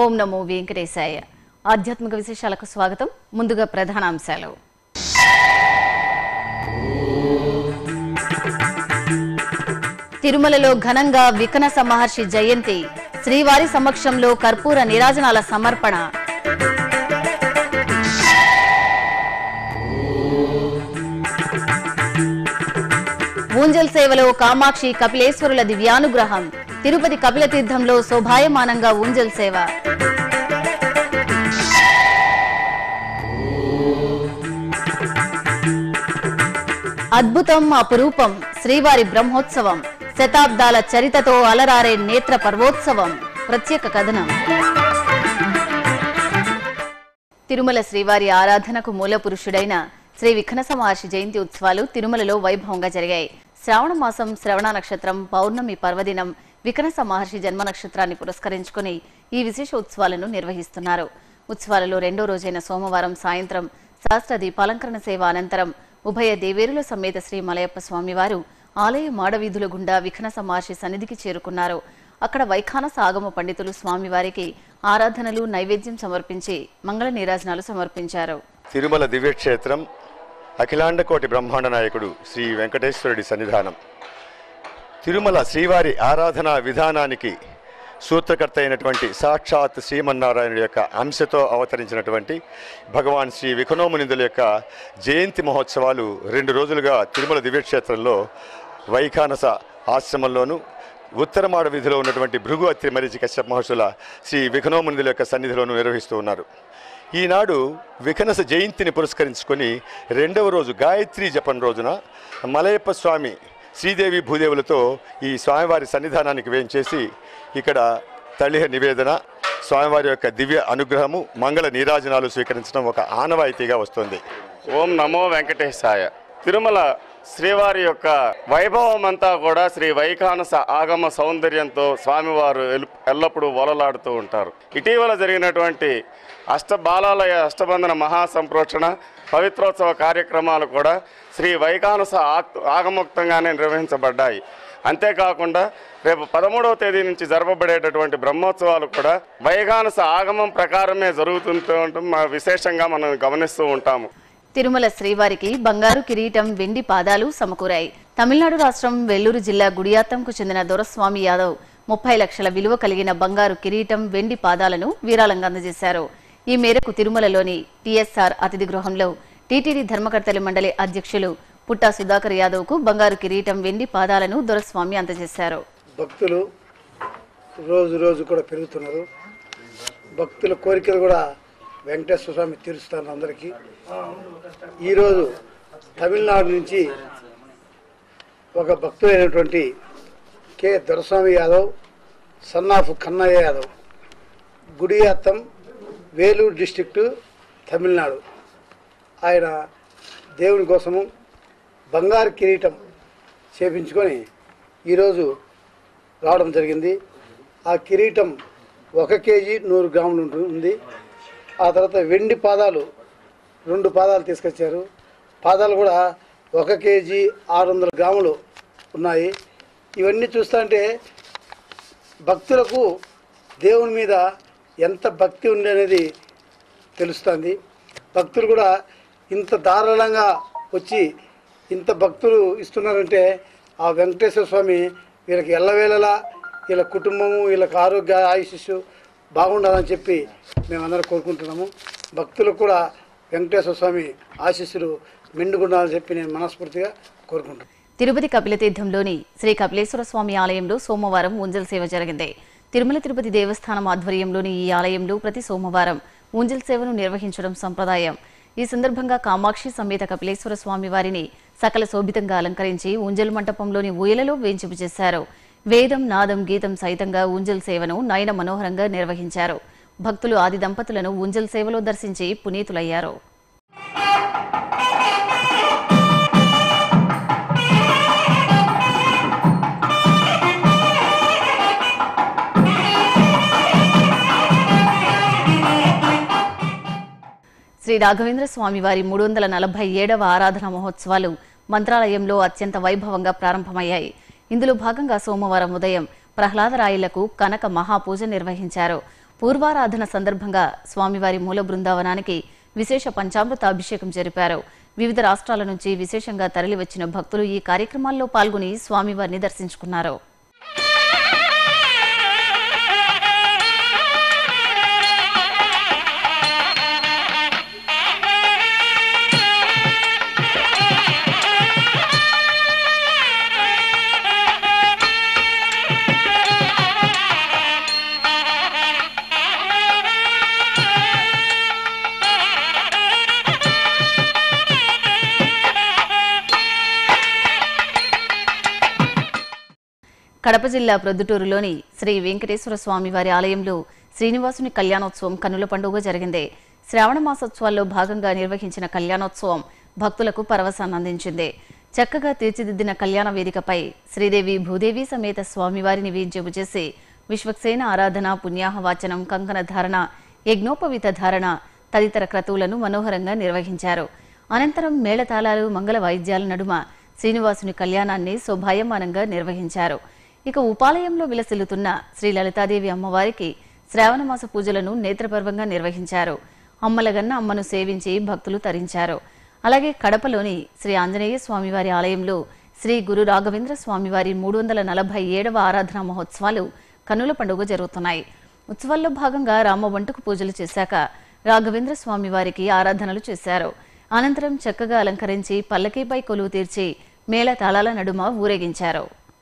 ఓం నమో వెంకటేశాయ ఆధ్యాత్మిక విశేషాలకు స్వాగతం ముందుగా ప్రధాన అంశాలు తిరుమలలో ఘనంగా వికనస మహర్షి జయంతి శ్రీవారి సమక్షంలో కర్పూర నిరాజనాల సమర్పణ ఊంజల్ సేవలో కామాక్షి కపిలేశ్వరుల దివ్యానుగ్రహం తిరుపతి కపిల తీర్థంలో శోభాయమానంగా ఊంజల్ సేవ అద్భుతం అపురూపం శ్రీవారి బ్రహ్మోత్సవం శతాబ్దాల చరితతో అలరారే నేత్ర పర్వోత్సవం ప్రత్యేక కథనం తిరుమల శ్రీవారి ఆరాధనకు మూల పురుషుడైన శ్రీ విఘ్నస మహర్షి జయంతి ఉత్సవాలు తిరుమలలో వైభవంగా జరిగాయి శ్రావణ మాసం శ్రవణ నక్షత్రం పౌర్ణమి పర్వదినం వికనస మహర్షి జన్మ నక్షత్రాన్ని పురస్కరించుకుని ఈ విశేష ఉత్సవాలను నిర్వహిస్తున్నారు ఉత్సవాలలో రెండో రోజైన సోమవారం సాయంత్రం శాస్త్ర దీపాలంకరణ సేవ అనంతరం ఉభయ దేవేరుల సమేత శ్రీ మలయప్ప స్వామివారు ఆలయ మాడవీధుల గుండా విఘ్నస మహర్షి సన్నిధికి చేరుకున్నారు అక్కడ వైఖానస ఆగమ పండితులు స్వామివారికి ఆరాధనలు నైవేద్యం సమర్పించి మంగళ నీరాజనాలు సమర్పించారు తిరుమల దివ్యక్షేత్రం అఖిలాండకోటి బ్రహ్మాండ నాయకుడు శ్రీ వెంకటేశ్వరుడి సన్నిధానం తిరుమల శ్రీవారి ఆరాధనా విధానానికి సూత్రకర్త అయినటువంటి సాక్షాత్ శ్రీమన్నారాయణుడి యొక్క అంశతో అవతరించినటువంటి భగవాన్ శ్రీ విఖనోమునిందుల యొక్క జయంతి మహోత్సవాలు రెండు రోజులుగా తిరుమల దివ్యక్షేత్రంలో వైఖానస ఆశ్రమంలోను ఉత్తరమాడ వీధిలో ఉన్నటువంటి భృగు అత్రి మరిచి కశ్యప మహర్షుల శ్రీ విఖనోమునిదుల యొక్క సన్నిధిలోను నిర్వహిస్తూ ఉన్నారు ఈనాడు వికనస జయంతిని పురస్కరించుకొని రెండవ రోజు గాయత్రి జపం రోజున మలయప్ప స్వామి శ్రీదేవి భూదేవులతో ఈ స్వామివారి సన్నిధానానికి వేయించేసి ఇక్కడ తళిహ నివేదన స్వామివారి యొక్క దివ్య అనుగ్రహము మంగళ నీరాజనాలు స్వీకరించడం ఒక ఆనవాయితీగా వస్తుంది ఓం నమో వెంకటేశాయ తిరుమల శ్రీవారి యొక్క వైభవం అంతా కూడా శ్రీ వైఖానస ఆగమ సౌందర్యంతో స్వామివారు ఎల్- ఎల్లప్పుడూ వలలాడుతూ ఉంటారు ఇటీవల జరిగినటువంటి అష్టబాలాలయ అష్టబంధన మహాసంప్రోక్షణ పవిత్రోత్సవ కార్యక్రమాలు కూడా శ్రీ వైఖానస ఆక్- ఆగమోక్తంగానే నిర్వహించబడ్డాయి అంతేకాకుండా రేపు పదమూడవ తేదీ నుంచి జరపబడేటటువంటి బ్రహ్మోత్సవాలు కూడా వైఖానస ఆగమం ప్రకారమే జరుగుతుంటూ ఉండటం మా విశేషంగా మనం గమనిస్తూ ఉంటాము తిరుమల శ్రీవారికి బంగారు కిరీటం వెండి పాదాలు సమకూరాయి తమిళనాడు రాష్ట్రం వెల్లూరు జిల్లా గుడియాత్తంకు చెందిన దొరస్వామి యాదవ్ ముప్పై లక్షల విలువ కలిగిన బంగారు కిరీటం వెండి పాదాలను వీరాళంగా అందజేశారు ఈ మేరకు తిరుమలలోని టీఎస్ఆర్ అతిథి గృహంలో టీటీడీ ధర్మకర్తల మండలి అధ్యక్షులు పుట్టా సుధాకర్ యాదవ్ కు బంగారు కిరీటం వెండి పాదాలను దొరస్వామి అందజేశారు భక్తులు రోజు రోజు కూడా పెరుగుతున్నారు భక్తుల కోరికలు కూడా వెంకటేశ్వర స్వామి తీరుస్తారు అందరికీ ఈరోజు తమిళనాడు నుంచి ఒక భక్తుడైనటువంటి K Doraswamy Yadav son of Kannaiah Yadav Gudiyattam Vellore district Tamil Nadu ఆయన దేవుని కోసము బంగారు కిరీటం చేపించుకొని ఈరోజు రావడం జరిగింది ఆ కిరీటం ఒక కేజీ నూరు గ్రాములు ఉంటుంది ఆ తర్వాత వెండి పాదాలు రెండు పాదాలు తీసుకొచ్చారు పాదాలు కూడా ఒక కేజీ ఆరు వందల గ్రాములు ఉన్నాయి ఇవన్నీ చూస్తుంటే భక్తులకు దేవుని మీద ఎంత భక్తి ఉంది అనేది తెలుస్తుంది భక్తులు కూడా ఇంత దారుణంగా వచ్చి ఇంత భక్తులు ఇస్తున్నారంటే ఆ వెంకటేశ్వర స్వామి వీళ్ళకి ఎల్లవేళలా వీళ్ళ కుటుంబము వీళ్ళకి ఆరోగ్య ఆయుష్ బాగుండాలని చెప్పి మేమందరం కోరుకుంటున్నాము భక్తులకు కూడా వెంకటేశ్వర స్వామి ఆశీస్సులు మెండుగుండాలని చెప్పి నేను మనస్ఫూర్తిగా కోరుకుంటున్నాను తిరుపతి కపిలతీర్థంలోని శ్రీ కపిలేశ్వర స్వామి ఆలయంలో సోమవారం ఊంజల్ సేవ జరిగింది తిరుమల తిరుపతి దేవస్థానం ఆధ్వర్యంలోని ఈ ఆలయంలో ప్రతి సోమవారం ఊంజల్ సేవను నిర్వహించడం సంప్రదాయం ఈ సందర్భంగా కామాక్షి సమేత కపిలేశ్వర స్వామి వారిని సకల శోభితంగా అలంకరించి ఊంజల్ మంటపంలోని ఊయలలో వేంచిపు చేశారు వేదం నాదం గీతం సైతంగా ఊంజల్ సేవను నయన మనోహరంగా నిర్వహించారు భక్తులు ఆది దంపతులను ఊంజల్ సేవలో దర్శించి పునీతులయ్యారు శ్రీ రాఘవేంద్ర స్వామి వారి మూడు వందల నలభై ఏడవ ఆరాధన మహోత్సవాలు మంత్రాలయంలో అత్యంత వైభవంగా ప్రారంభమయ్యాయి ఇందులో భాగంగా సోమవారం ఉదయం ప్రహ్లాదరాయులకు కనక మహాపూజ నిర్వహించారు పూర్వారాధన సందర్భంగా స్వామివారి మూల బృందావనానికి విశేష పంచామృత అభిషేకం జరిపారు వివిధ రాష్ట్రాల నుంచి విశేషంగా తరలివచ్చిన భక్తులు ఈ కార్యక్రమాల్లో పాల్గొని స్వామివారిని దర్శించుకున్నారు కడప జిల్లా ప్రొద్దుటూరులోని శ్రీ వెంకటేశ్వర స్వామి వారి ఆలయంలో శ్రీనివాసుని కళ్యాణోత్సవం కన్నుల పండుగ జరిగింది శ్రావణ మాసోత్సవాల్లో భాగంగా నిర్వహించిన కళ్యాణోత్సవం భక్తులకు పరవశాన్ని అందించింది చక్కగా తీర్చిదిద్దిన కళ్యాణ వేదికపై శ్రీదేవి భూదేవి సమేత స్వామివారిని వేంచేపు చేసి విశ్వక్సేన ఆరాధన పుణ్యాహవాచనం కంకణ ధారణ యజ్ఞోపవీత ధారణ తదితర క్రతువులను మనోహరంగా నిర్వహించారు అనంతరం మేళతాళాలు మంగళ వాయిద్యాల నడుమ శ్రీనివాసుని కళ్యాణాన్ని శోభాయమానంగా నిర్వహించారు ఇక ఉపాలయంలో విలసిల్లుతున్న శ్రీ లలితాదేవి అమ్మవారికి శ్రావణమాస పూజలను నేత్రపర్వంగా నిర్వహించారు అమ్మలగన్న అమ్మను సేవించి భక్తులు తరించారు అలాగే కడపలోని శ్రీ ఆంజనేయ స్వామివారి ఆలయంలో శ్రీ గురు రాఘవేంద్ర స్వామివారి మూడు వందల నలభై ఏడవ ఆరాధనా మహోత్సవాలు కన్నుల పండుగ జరుగుతున్నాయి ఉత్సవాల్లో భాగంగా రామ వంటకు పూజలు చేశాక రాఘవేంద్ర స్వామివారికి ఆరాధనలు చేశారు అనంతరం చక్కగా అలంకరించి పల్లకీపై కొలువు తీర్చి మేళ తాళాల నడుమ ఊరేగించారు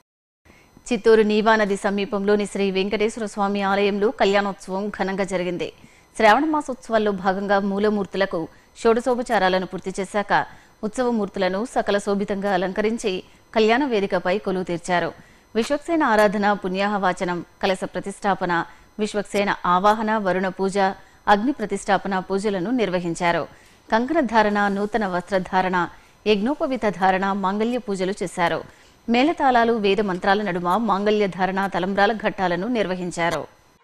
చిత్తూరు నీవా నది సమీపంలోని శ్రీ వెంకటేశ్వర స్వామి ఆలయంలో కళ్యాణోత్సవం ఘనంగా జరిగింది శ్రావణ మాసోత్సవాల్లో భాగంగా మూలమూర్తులకు షోడశోపచారాలను పూర్తి చేశాక ఉత్సవమూర్తులను సకల శోభితంగా అలంకరించి కళ్యాణ వేదికపై కొలువు తీర్చారు విశ్వక్సేన ఆరాధన పుణ్యాహవాచనం కలశ ప్రతిష్టాపన విశ్వక్సేన ఆవాహన వరుణ పూజ అగ్ని ప్రతిష్టాపన పూజలను నిర్వహించారు కంకణ ధారణ నూతన వస్త్రధారణ యజ్ఞోపవిత ధారణ మాంగళ్య పూజలు చేశారు మేళతాళాలు వేద మంత్రాల నడుమ మాంగళ్య ధారణ తలంబ్రాల ఘట్టాలను నిర్వహించారు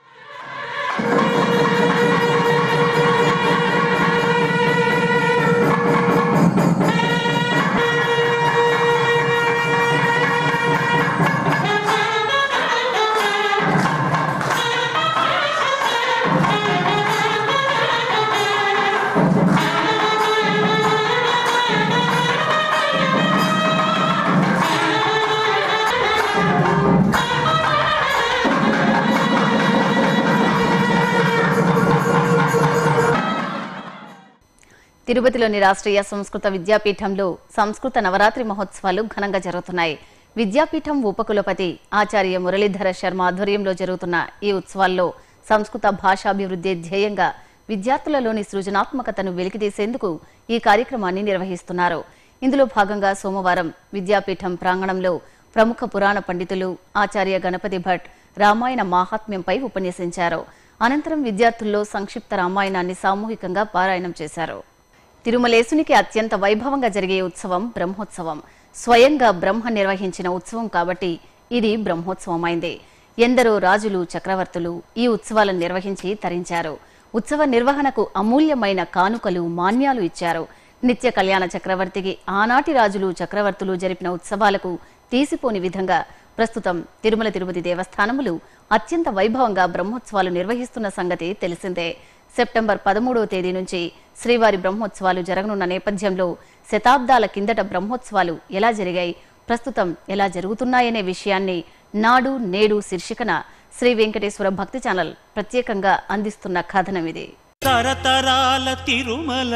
తిరుపతిలోని రాష్ట్రీయ సంస్కృత విద్యాపీఠంలో సంస్కృత నవరాత్రి మహోత్సవాలు ఘనంగా జరుగుతున్నాయి విద్యాపీఠం ఉపకులపతి ఆచార్య మురళీధర శర్మ ఆధ్వర్యంలో జరుగుతున్న ఈ ఉత్సవాల్లో సంస్కృత భాషాభివృద్ధి ధ్యేయంగా విద్యార్థులలోని సృజనాత్మకతను వెలికితీసేందుకు ఈ కార్యక్రమాన్ని నిర్వహిస్తున్నారు ఇందులో భాగంగా సోమవారం విద్యాపీఠం ప్రాంగణంలో ప్రముఖ పురాణ పండితులు ఆచార్య గణపతి భట్ రామాయణ మాహాత్మ్యంపై ఉపన్యసించారు అనంతరం విద్యార్థుల్లో సంక్షిప్త రామాయణాన్ని సామూహికంగా పారాయణం చేశారు తిరుమలేసునికి అత్యంత వైభవంగా జరిగే ఉత్సవం బ్రహ్మోత్సవం స్వయంగా బ్రహ్మ నిర్వహించిన ఉత్సవం కాబట్టి ఇది బ్రహ్మోత్సవమైంది ఎందరో రాజులు చక్రవర్తులు ఈ ఉత్సవాలను నిర్వహించి తరించారు ఉత్సవ నిర్వహణకు అమూల్యమైన కానుకలు మాన్యాలు ఇచ్చారు నిత్య కళ్యాణ చక్రవర్తికి ఆనాటి రాజులు చక్రవర్తులు జరిపిన ఉత్సవాలకు తీసిపోని విధంగా ప్రస్తుతం తిరుమల తిరుపతి దేవస్థానములు అత్యంత వైభవంగా బ్రహ్మోత్సవాలు నిర్వహిస్తున్న సంగతి తెలిసిందే సెప్టెంబర్ పదమూడవ తేదీ నుంచి శ్రీవారి బ్రహ్మోత్సవాలు జరగనున్న నేపథ్యంలో శతాబ్దాల కిందట బ్రహ్మోత్సవాలు ఎలా జరిగాయి ప్రస్తుతం ఎలా జరుగుతున్నాయనే విషయాన్ని నాడు నేడు శీర్షికన శ్రీ వెంకటేశ్వర భక్తి ఛానల్ ప్రత్యేకంగా అందిస్తున్న కథనం ఇది తరతరాల తిరుమల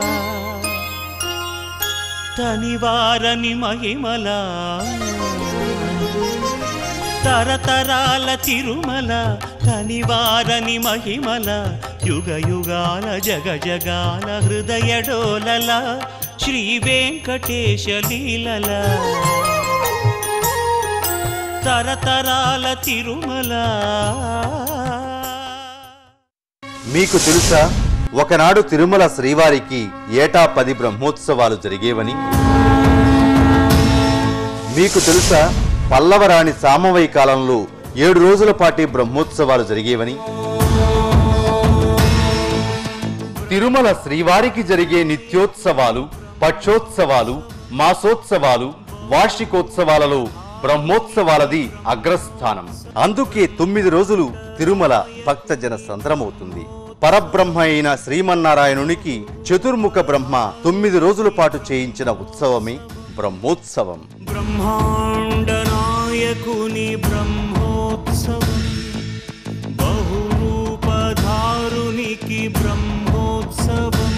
తనివారని మహిమల తరతరాల తిరుమల తనివారని మహిమల యుగ యుగాల జగ జగాల హృదయ డోలల శ్రీ వెంకటేశ లీలల తరతరాల తిరుమల మీకు తెలుసా ఒకనాడు తిరుమల శ్రీవారికి ఏటా పది బ్రహ్మోత్సవాలు జరిగేవని మీకు తెలుసా పల్లవరాణి సామవై కాలంలో ఏడు రోజుల పాటి బ్రహ్మోత్సవాలు జరిగేవని తిరుమల శ్రీవారికి జరిగే నిత్యోత్సవాలు పక్షోత్సవాలు మాసోత్సవాలు వార్షికోత్సవాలలో బ్రహ్మోత్సవాలది అగ్రస్థానం అందుకే తొమ్మిది రోజులు తిరుమల భక్తజన సంద్రమవుతుంది పరబ్రహ్మ అయిన శ్రీమన్నారాయణునికి చతుర్ముఖ బ్రహ్మ తొమ్మిది రోజుల పాటు చేయించిన ఉత్సవమే బ్రహ్మోత్సవం బ్రహ్మాండ నాయకుని బ్రహ్మోత్సవం బహురూపధారునికి బ్రహ్మోత్సవం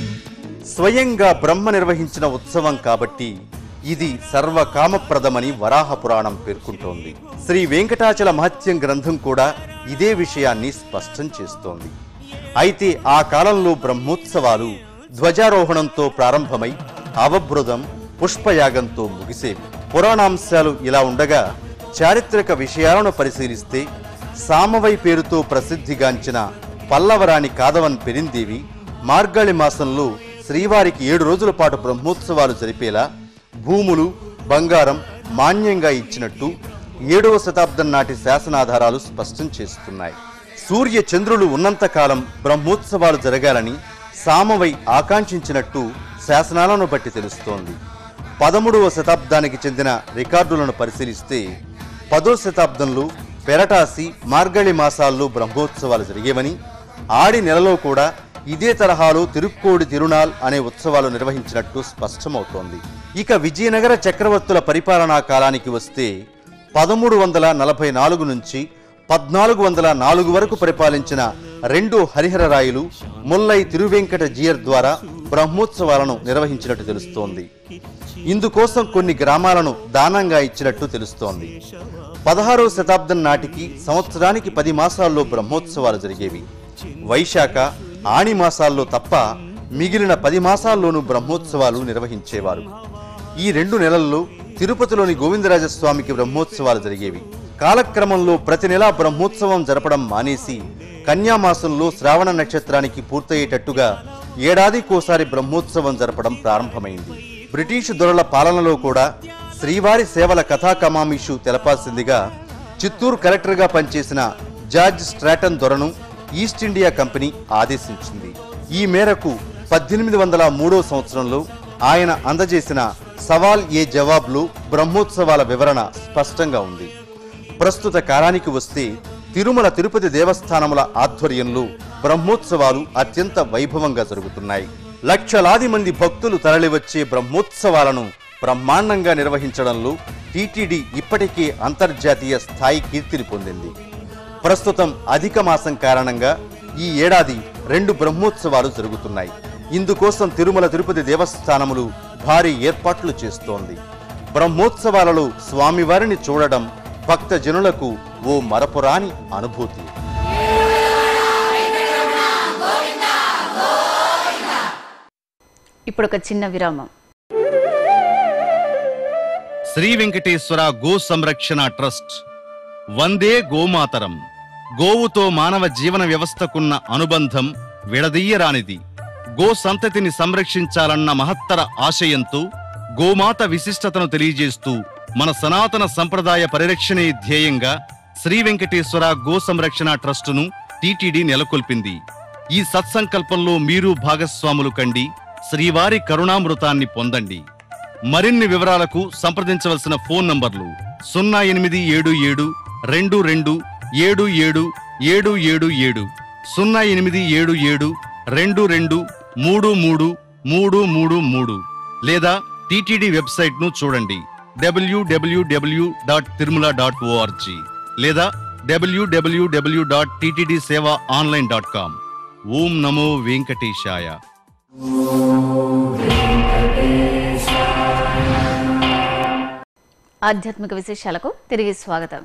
స్వయంగా బ్రహ్మ నిర్వహించిన ఉత్సవం కాబట్టి ఇది సర్వకామప్రదమని వరాహ పురాణం పేర్కొంటోంది శ్రీ వెంకటాచల మహత్యం గ్రంథం కూడా ఇదే విషయాన్ని స్పష్టం చేస్తోంది అయితే ఆ కాలంలో బ్రహ్మోత్సవాలు ధ్వజారోహణంతో ప్రారంభమై అవభృదం పుష్పయాగంతో ముగిసేవి పురాణాంశాలు ఇలా ఉండగా చారిత్రక విషయాలను పరిశీలిస్తే సామవై పేరుతో ప్రసిద్ధిగాంచిన పల్లవరాణి కాదవన్ పెరిందేవి మార్గాళి మాసంలో శ్రీవారికి ఏడు రోజుల పాటు బ్రహ్మోత్సవాలు జరిపేలా భూములు బంగారం మాన్యంగా ఇచ్చినట్టు ఏడవ శతాబ్దం నాటి శాసనాధారాలు స్పష్టం చేస్తున్నాయి సూర్య చంద్రులు ఉన్నంతకాలం బ్రహ్మోత్సవాలు జరగాలని సామవై ఆకాంక్షించినట్టు శాసనాలను బట్టి తెలుస్తోంది పదమూడవ శతాబ్దానికి చెందిన రికార్డులను పరిశీలిస్తే పదో శతాబ్దంలో పెరటాసి మార్గళి మాసాల్లో బ్రహ్మోత్సవాలు జరిగేవని ఆడి నెలలో కూడా ఇదే తరహాలో తిరుక్కోడి తిరునాల్ అనే ఉత్సవాలు నిర్వహించినట్టు స్పష్టమవుతోంది ఇక విజయనగర చక్రవర్తుల పరిపాలనా కాలానికి వస్తే పదమూడు వందల నలభై నాలుగు నుంచి పద్నాలుగు వందల నాలుగు వరకు పరిపాలించిన రెండు హరిహరరాయలు ముల్లై తిరువెంకట జీయర్ ద్వారా బ్రహ్మోత్సవాలను నిర్వహించినట్టు తెలుస్తోంది ఇందుకోసం కొన్ని గ్రామాలను దానంగా ఇచ్చినట్టు తెలుస్తోంది పదహారవ శతాబ్దం నాటికి సంవత్సరానికి పది మాసాల్లో బ్రహ్మోత్సవాలు జరిగేవి వైశాఖ ఆణి మాసాల్లో తప్ప మిగిలిన పది మాసాల్లోనూ బ్రహ్మోత్సవాలు నిర్వహించేవారు ఈ రెండు నెలల్లో తిరుపతిలోని గోవిందరాజస్వామికి బ్రహ్మోత్సవాలు జరిగేవి కాలక్రమంలో ప్రతి నెలా బ్రహ్మోత్సవం జరపడం మానేసి కన్యామాసంలో శ్రావణ నక్షత్రానికి పూర్తయ్యేటట్టుగా ఏడాదికోసారి బ్రహ్మోత్సవం జరపడం ప్రారంభమైంది బ్రిటిషు దొరల పాలనలో కూడా శ్రీవారి సేవల కథాకమామిషు తెలపాల్సిందిగా చిత్తూరు కలెక్టర్గా పనిచేసిన జార్జ్ స్ట్రాటన్ దొరను ఈస్ట్ ఇండియా కంపెనీ ఆదేశించింది ఈ మేరకు పద్దెనిమిది వందల మూడో సంవత్సరంలో ఆయన అందజేసిన సవాల్ ఏ జవాబ్లో బ్రహ్మోత్సవాల వివరణ స్పష్టంగా ఉంది ప్రస్తుత కాలానికి వస్తే తిరుమల తిరుపతి దేవస్థానముల ఆధ్వర్యంలో బ్రహ్మోత్సవాలు అత్యంత వైభవంగా జరుగుతున్నాయి లక్షలాది మంది భక్తులు తరలివచ్చే బ్రహ్మోత్సవాలను బ్రహ్మాండంగా నిర్వహించడంలో టీటీడీ ఇప్పటికే అంతర్జాతీయ స్థాయి కీర్తిని పొందింది ప్రస్తుతం అధిక మాసం కారణంగా ఈ ఏడాది రెండు బ్రహ్మోత్సవాలు జరుగుతున్నాయి ఇందుకోసం తిరుమల తిరుపతి దేవస్థానములు భారీ ఏర్పాట్లు చేస్తోంది బ్రహ్మోత్సవాలలో స్వామివారిని చూడడం భక్త జనులకు ఓ మరపురాని అనుభూతి ఇప్పుడు ఒక చిన్న విరామం శ్రీ వెంకటేశ్వర గో సంరక్షణ ట్రస్ట్ వందే గోమాతరం గోవుతో మానవ జీవన వ్యవస్థకున్న అనుబంధం విడదీయరానిది గో సంతతిని సంరక్షించాలన్న మహత్తర ఆశయంతో గోమాత విశిష్టతను తెలియజేస్తూ మన సనాతన సంప్రదాయ పరిరక్షణే ధ్యేయంగా శ్రీ వెంకటేశ్వర గో సంరక్షణ ట్రస్టును టీటీడీ నెలకొల్పింది ఈ సత్సంకల్పంలో మీరు భాగస్వాములు కండి శ్రీవారి కరుణామృతాన్ని పొందండి మరిన్ని వివరాలకు సంప్రదించవలసిన ఫోన్ నంబర్లు సున్నా ఎనిమిది ఏడు ఏడు రెండు రెండు ఏడు ఏడు ఏడు ఏడు ఏడు సున్నా ఎనిమిది ఏడు ఏడు రెండు రెండు మూడు మూడు మూడు మూడు మూడు లేదా టీటీడీ వెబ్సైట్ ను చూడండి WWW dot Tirumala dot ORG లేదా డబ్ల్యూడబ్ల్యూడబ్ల్యూ డాట్ టీటీడీ సేవ ఆన్లైన్ డాట్ కామ్ ఓం నమో వెంకటేశాయ ఆధ్యాత్మిక విశేషాలకు తిరిగి స్వాగతం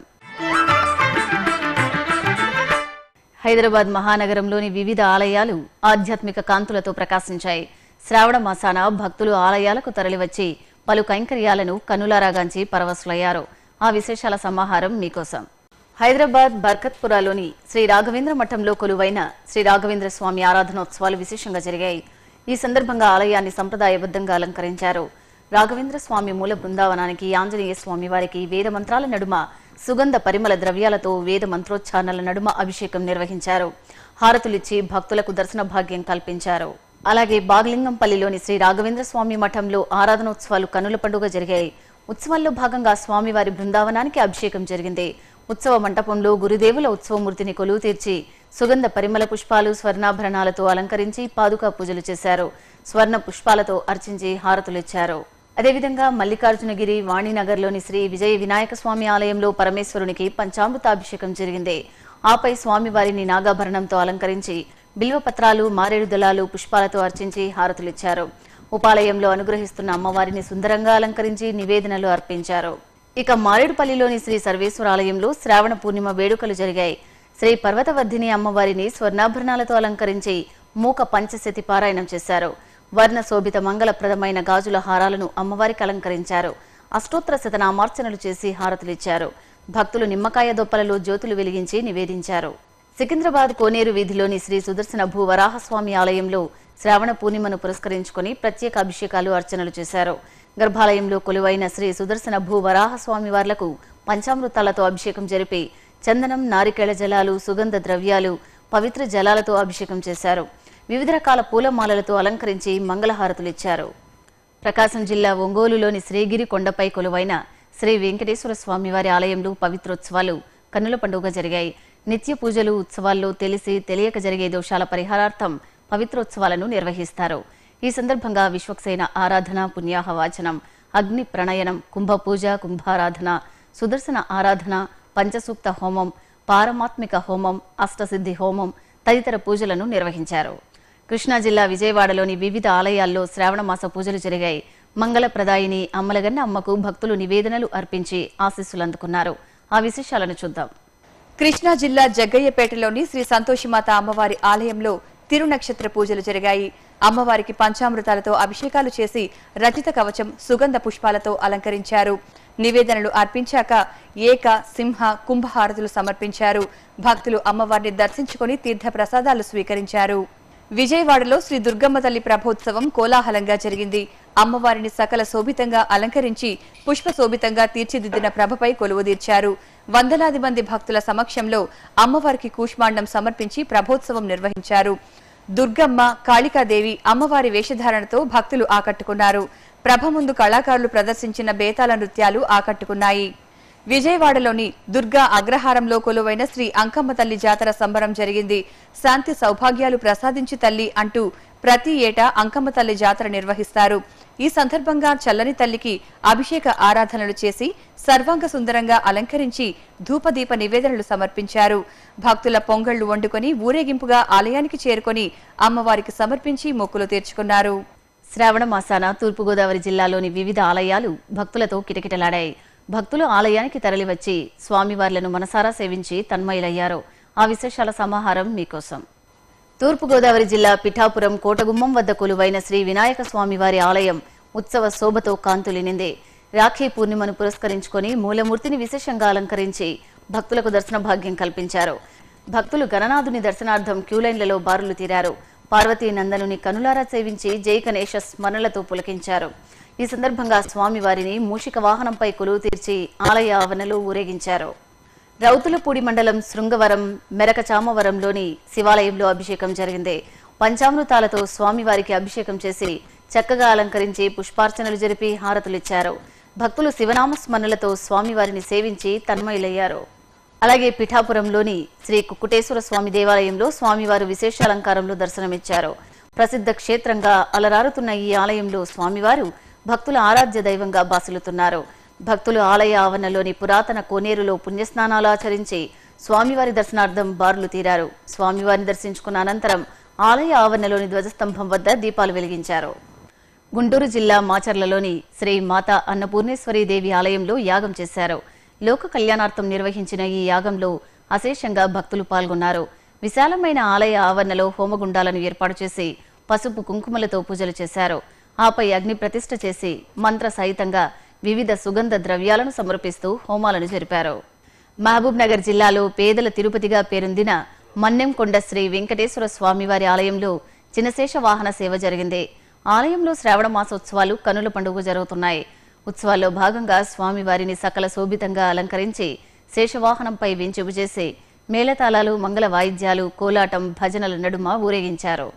హైదరాబాద్ మహానగరంలోని వివిధ ఆలయాలు ఆధ్యాత్మిక కాంతులతో ప్రకాశించాయి శ్రావణ మాసాన భక్తులు ఆలయాలకు తరలివచ్చి పలు కైంకర్యాలను కనులారాగాంచి పరవశులయ్యారు ఆ విశేషాల సమాహారం మీకోసం హైదరాబాద్ బర్కత్పురాలోని శ్రీ రాఘవేంద్ర మఠంలో కొలువైన శ్రీ రాఘవేంద్ర స్వామి ఆరాధనోత్సవాలు విశేషంగా జరిగాయి ఈ సందర్భంగా ఆలయాన్ని సంప్రదాయబద్ధంగా అలంకరించారు రాఘవేంద్ర స్వామి మూల బృందావనానికి ఆంజనేయ స్వామి వారికి వేద మంత్రాల నడుమ సుగంధ పరిమళ ద్రవ్యాలతో వేద మంత్రోచ్చారణల నడుమ అభిషేకం నిర్వహించారు హారతులిచ్చి భక్తులకు దర్శన భాగ్యం కల్పించారు అలాగే బాగలింగంపల్లిలోని శ్రీ రాఘవేంద్ర స్వామి మఠంలో ఆరాధనోత్సవాలు కనుల పండుగ జరిగాయి ఉత్సవాల్లో భాగంగా స్వామివారి బృందావనానికి అభిషేకం జరిగింది ఉత్సవ మంటపంలో గురుదేవుల ఉత్సవమూర్తిని కొలువు తీర్చి సుగంధ పరిమళ పుష్పాలు స్వర్ణాభరణాలతో అలంకరించి పాదుకా పూజలు చేశారు స్వర్ణ పుష్పాలతో అర్చించి హారతులిచ్చారు అదేవిధంగా మల్లికార్జునగిరి వాణినగర్లోని శ్రీ విజయ వినాయక స్వామి ఆలయంలో పరమేశ్వరునికి పంచామృతాభిషేకం జరిగింది ఆపై స్వామివారిని నాగాభరణంతో అలంకరించి బిల్వపత్రాలు మారేడు దళాలు పుష్పాలతో అర్చించి హారతులిచ్చారు ఉపాలయంలో అనుగ్రహిస్తున్న అమ్మవారిని సుందరంగా అలంకరించి నివేదనలు అర్పించారు ఇక మారేడుపల్లిలోని శ్రీ సర్వేశ్వర ఆలయంలో శ్రావణ పూర్ణిమ వేడుకలు జరిగాయి శ్రీ పర్వతవర్ధిని అమ్మవారిని స్వర్ణాభరణాలతో అలంకరించి మూక పంచశతి పారాయణం చేశారు వర్ణ శోభిత మంగళప్రదమైన గాజుల హారాలను అమ్మవారికి అలంకరించారు అష్టోత్తర శతనామార్చనలు చేసి హారతులిచ్చారు భక్తులు నిమ్మకాయ దొప్పలలో జ్యోతులు వెలిగించి నివేదించారు సికింద్రాబాద్ కోనేరు వీధిలోని శ్రీ సుదర్శన భూ వరాహస్వామి ఆలయంలో శ్రావణ పూర్ణిమను పురస్కరించుకుని ప్రత్యేక అభిషేకాలు అర్చనలు చేశారు గర్భాలయంలో కొలువైన శ్రీ సుదర్శన భూ వరాహస్వామి వార్లకు పంచామృతాలతో అభిషేకం జరిపి చందనం నారికేళ జలాలు సుగంధ ద్రవ్యాలు పవిత్ర జలాలతో అభిషేకం చేశారు వివిధ రకాల పూలమాలలతో అలంకరించి మంగళహారతులిచ్చారు ప్రకాశం జిల్లా ఒంగోలులోని శ్రీగిరి కొండపై కొలువైన శ్రీ వెంకటేశ్వర స్వామివారి ఆలయంలో పవిత్రోత్సవాలు కన్నుల పండుగ జరిగాయి నిత్య పూజలు ఉత్సవాల్లో తెలిసి తెలియక జరిగే దోషాల పరిహారార్థం పవిత్రోత్సవాలను నిర్వహిస్తారు ఈ సందర్భంగా విశ్వక్సేన ఆరాధన పుణ్యాహ వాచనం అగ్ని ప్రణయనం కుంభ పూజ కుంభారాధన సుదర్శన ఆరాధన పంచసూక్త హోమం పారమాత్మిక హోమం అష్టసిద్ధి హోమం తదితర పూజలను నిర్వహించారు కృష్ణా జిల్లా విజయవాడలోని వివిధ ఆలయాల్లో శ్రావణ మాస పూజలు జరిగాయి మంగళప్రదాయిని అమ్మలగన్న అమ్మకు భక్తులు నివేదనలు అర్పించి ఆశీస్సులు అందుకున్నారు ఆ విశేషాలను చూద్దాం కృష్ణా జిల్లా జగ్గయ్యపేటలోని శ్రీ సంతోషిమాత అమ్మవారి ఆలయంలో తిరునక్షత్ర పూజలు జరిగాయి అమ్మవారికి పంచామృతాలతో అభిషేకాలు చేసి రచిత కవచం సుగంధ పుష్పాలతో అలంకరించారు నివేదనలు అర్పించాక ఏక సింహ కుంభహారతులు సమర్పించారు భక్తులు అమ్మవారిని దర్శించుకుని తీర్థ ప్రసాదాలు స్వీకరించారు విజయవాడలో శ్రీ దుర్గమ్మ తల్లి ప్రభోత్సవం కోలాహలంగా జరిగింది అమ్మవారిని సకల శోభితంగా అలంకరించి పుష్ప శోభితంగా తీర్చిదిద్దిన ప్రభపై కొలువుదీర్చారు వందలాది మంది భక్తుల సమక్షంలో అమ్మవారికి కూష్మాండం సమర్పించి ప్రభోత్సవం నిర్వహించారు దుర్గమ్మ కాళికాదేవి అమ్మవారి వేషధారణతో భక్తులు ఆకట్టుకున్నారు ప్రభ ముందు కళాకారులు ప్రదర్శించిన బేతాళ నృత్యాలు ఆకట్టుకున్నాయి విజయవాడలోని దుర్గా అగ్రహారంలో కొలువైన శ్రీ అంకమ్మ తల్లి జాతర సంబరం జరిగింది శాంతి సౌభాగ్యాలు ప్రసాదించి తల్లి అంటూ ప్రతి ఏటా అంకమ్మ తల్లి జాతర నిర్వహిస్తారు ఈ సందర్భంగా చల్లని తల్లికి అభిషేక ఆరాధనలు చేసి సర్వాంగ సుందరంగా అలంకరించి ధూపదీప నివేదనలు సమర్పించారు భక్తుల పొంగళ్లు వండుకొని ఊరేగింపుగా ఆలయానికి చేరుకొని అమ్మవారికి సమర్పించి మొక్కులు తీర్చుకున్నారు శ్రావణ మాసాన తూర్పుగోదావరి జిల్లాలోని వివిధ ఆలయాలు భక్తులతో కిటకిటలాడాయి భక్తులు ఆలయానికి తరలివచ్చి స్వామివార్లను మనసారా సేవించి తన్మయులయ్యారు ఆ విశేషాల సమాహారం మీకోసం తూర్పుగోదావరి జిల్లా పిఠాపురం కోటగుమ్మం వద్ద కొలువైన శ్రీ వినాయక స్వామివారి ఆలయం ఉత్సవ శోభతో కాంతులినింది రాఖీ పూర్ణిమను పురస్కరించుకొని మూలమూర్తిని విశేషంగా అలంకరించి భక్తులకు దర్శన భాగ్యం కల్పించారు భక్తులు గణనాథుని దర్శనార్థం క్యూలైన్లలో బారులు తీరారు పార్వతీ నందనుని కనులారా సేవించి జై గణేశ స్మరణలతో పులకించారు ఈ సందర్భంగా స్వామివారిని మూషిక వాహనంపై కొలువు తీర్చి ఆలయ ఆవరణలో ఊరేగించారు రౌతులపూడి మండలం శృంగవరం మెరక చామవరంలోని శివాలయంలో అభిషేకం జరిగింది పంచామృతాలతో స్వామివారికి అభిషేకం చేసి చక్కగా అలంకరించి పుష్పార్చనలు జరిపి హారతులిచ్చారు భక్తులు శివనామ స్మరణలతో స్వామివారిని సేవించి తన్మయులయ్యారు అలాగే పిఠాపురంలోని శ్రీ కుక్కుటేశ్వర స్వామి దేవాలయంలో స్వామివారు విశేష అలంకారంలో దర్శనమిచ్చారు ప్రసిద్ధ క్షేత్రంగా అలరారుతున్న ఈ ఆలయంలో స్వామివారు భక్తుల ఆరాధ్య దైవంగా బాసులుతున్నారు భక్తులు ఆలయ ఆవరణలోని పురాతన కోనేరులో పుణ్యస్నానాలు ఆచరించి స్వామివారి దర్శనార్థం బారులు తీరారు స్వామివారిని దర్శించుకున్న అనంతరం ఆలయ ఆవరణలోని ధ్వజస్తంభం వద్ద దీపాలు వెలిగించారు గుంటూరు జిల్లా మాచర్లలోని శ్రీ మాతా అన్నపూర్ణేశ్వరి దేవి ఆలయంలో యాగం చేశారు లోక కళ్యాణార్థం నిర్వహించిన ఈ యాగంలో అశేషంగా భక్తులు పాల్గొన్నారు విశాలమైన ఆలయ ఆవరణలో హోమగుండాలను ఏర్పాటు చేసి పసుపు కుంకుమలతో పూజలు చేశారు ఆపై అగ్ని ప్రతిష్ఠ చేసి మంత్ర సహితంగా వివిధ సుగంధ ద్రవ్యాలను సమర్పిస్తూ హోమాలను జరిపారు మహబూబ్ నగర్ జిల్లాలో పేదల తిరుపతిగా పేరొందిన మన్నెంకొండ శ్రీ వెంకటేశ్వర స్వామివారి ఆలయంలో చినశేష వాహన సేవ జరిగింది ఆలయంలో శ్రావణ మాసోత్సవాలు కనుల పండుగ జరుగుతున్నాయి ఉత్సవాల్లో భాగంగా స్వామివారిని సకల శోభితంగా అలంకరించి శేషవాహనంపై వెంచుపు చేసి మేళతాళాలు మంగళ వాయిద్యాలు కోలాటం భజనల నడుమ ఊరేగించారు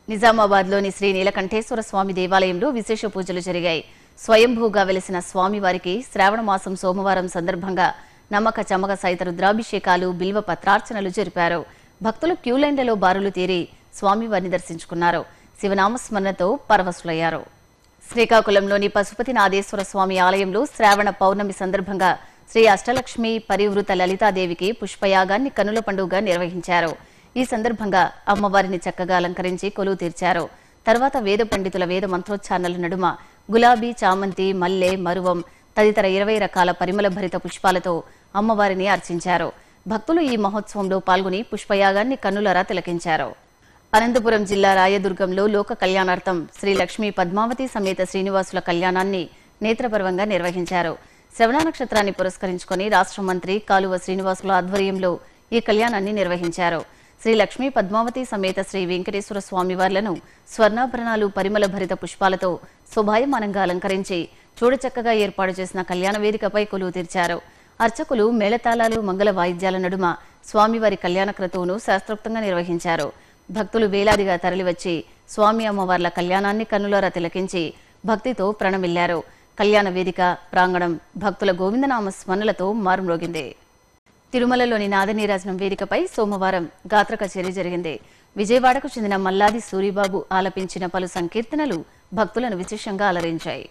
నిజామాబాద్లోని శ్రీ నీలకంఠేశ్వర స్వామి దేవాలయంలో విశేష పూజలు జరిగాయి స్వయంభూగా వెలిసిన స్వామివారికి శ్రావణ మాసం సోమవారం సందర్భంగా నమ్మక చమక సహిత రుద్రాభిషేకాలు బిల్వ పత్రార్చనలు జరిపారు భక్తులు క్యూలైన్లలో బారులు తీరి స్వామివారిని దర్శించుకున్నారు శివనామస్మరణతో పరవశులయ్యారు శ్రీకాకుళంలోని పశుపతినాథేశ్వర స్వామి ఆలయంలో శ్రావణ పౌర్ణమి సందర్భంగా శ్రీ అష్టలక్ష్మి పరివృత లలితాదేవికి పుష్పయాగాన్ని కనుల పండుగగా నిర్వహించారు ఈ సందర్భంగా అమ్మవారిని చక్కగా అలంకరించి కొలువు తీర్చారు తర్వాత వేద పండితుల వేద మంత్రోచ్చారణల నడుమ గులాబీ చామంతి మల్లె మరువం తదితర ఇరవై రకాల పరిమళ భరిత పుష్పాలతో అమ్మవారిని అర్చించారు భక్తులు ఈ మహోత్సవంలో పాల్గొని పుష్పయాగాన్ని కన్నులరా తిలకించారు అనంతపురం జిల్లా రాయదుర్గంలో లోక కళ్యాణార్థం శ్రీ లక్ష్మీ పద్మావతి సమేత శ్రీనివాసుల కళ్యాణాన్ని నేత్రపర్వంగా నిర్వహించారు శ్రవణ నక్షత్రాన్ని పురస్కరించుకొని రాష్ట్ర మంత్రి కాలువ శ్రీనివాసుల ఆధ్వర్యంలో ఈ కళ్యాణాన్ని నిర్వహించారు శ్రీ లక్ష్మీ పద్మావతి సమేత శ్రీ వెంకటేశ్వర స్వామివార్లను స్వర్ణాభరణాలు పరిమళ భరిత పుష్పాలతో శోభాయమానంగా అలంకరించి చూడచక్కగా ఏర్పాటు చేసిన కళ్యాణ వేదికపై కొలువు తీర్చారు అర్చకులు మేళతాళాలు మంగళ వాయిద్యాల నడుమ స్వామివారి కళ్యాణ క్రతువును శాస్త్రోక్తంగా నిర్వహించారు భక్తులు వేలాదిగా తరలివచ్చి స్వామి అమ్మవార్ల కళ్యాణాన్ని కన్నులారా తిలకించి భక్తితో ప్రణమిల్లారు కళ్యాణ వేదిక ప్రాంగణం భక్తుల గోవిందనామ స్మరణలతో మారుమ్రోగింది తిరుమలలోని నాదనీరాజనం వేదికపై సోమవారం గాత్ర కచేరీ జరిగింది విజయవాడకు చెందిన మల్లాది సూరిబాబు ఆలపించిన పలు సంకీర్తనలు భక్తులను విశేషంగా అలరించాయి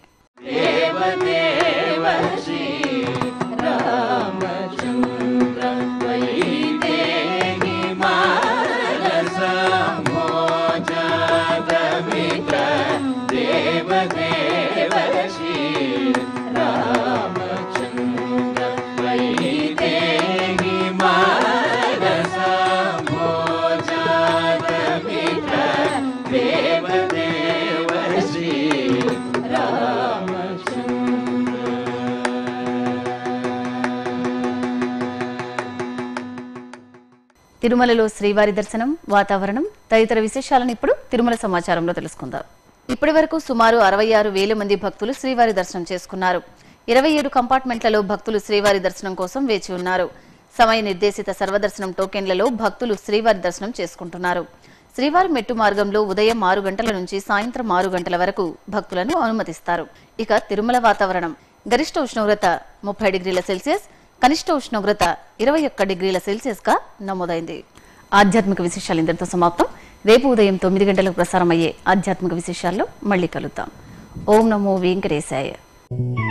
తిరుమలలో శ్రీవారి దర్శనం వాతావరణం తదితర విశేషాలను ఇప్పుడు తిరుమల సమాచారంలో తెలుసుకుందాం ఇప్పటి వరకు సుమారు అరవై ఆరు వేల మంది భక్తులు శ్రీవారి దర్శనం చేసుకున్నారు ఇరవై ఏడు కంపార్ట్మెంట్లలో భక్తులు శ్రీవారి దర్శనం కోసం వేచి ఉన్నారు సమయ నిర్దేశిత సర్వదర్శనం టోకెన్లలో భక్తులు శ్రీవారి దర్శనం చేసుకుంటున్నారు శ్రీవారి మెట్టు మార్గంలో ఉదయం ఆరు గంటల నుంచి సాయంత్రం ఆరు గంటల వరకు భక్తులను అనుమతిస్తారు ఇక తిరుమల వాతావరణం గరిష్ట ఉష్ణోగ్రత ముప్పై డిగ్రీల సెల్సియస్ కనిష్ట ఉష్ణోగ్రత ఇరవై ఒక్క డిగ్రీల సెల్సియస్ గా నమోదైంది ఆధ్యాత్మిక విశేషాలు ఇంతటితో సమాప్తం రేపు ఉదయం తొమ్మిది గంటలకు ప్రసారం అయ్యే ఆధ్యాత్మిక విశేషాల్లో మళ్ళీ కలుద్దాం ఓం నమో వెంకటేశాయ